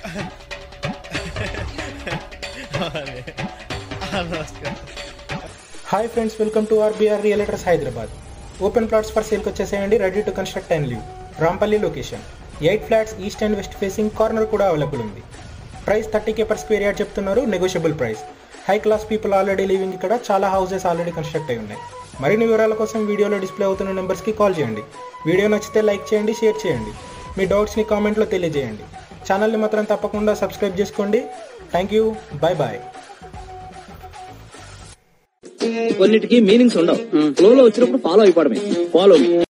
hi friends welcome to RBR realtors Hyderabad open plots for సేల్కి వచ్చేసేయండి ready to construct and live Rampally location eight flats east and west facing corner కూడా available ఉంది price thirty K per square yard చెప్తున్నారు negotiable price high class people already living ఇక్కడ చాలా houses already construct అయి ఉన్నాయి మరిన్ని వివరాల కోసం వీడియోలో డిస్ప్లే అవుతున్న నెంబర్స్కి కాల్ చేయండి వీడియో నచ్చితే లైక్ చేయండి షేర్ చేయండి మీ డౌట్స్ని కామెంట్లో తెలియజేయండి ఛానల్ని మాత్రం తప్పకుండా సబ్స్క్రైబ్ చేసుకోండి థ్యాంక్ యూ బాయ్ బాయ్ కొన్నిటికి మీనింగ్స్ ఉండవు ఫ్లో లో వచ్చినప్పుడు ఫాలో అయిపోవడమే ఫాలో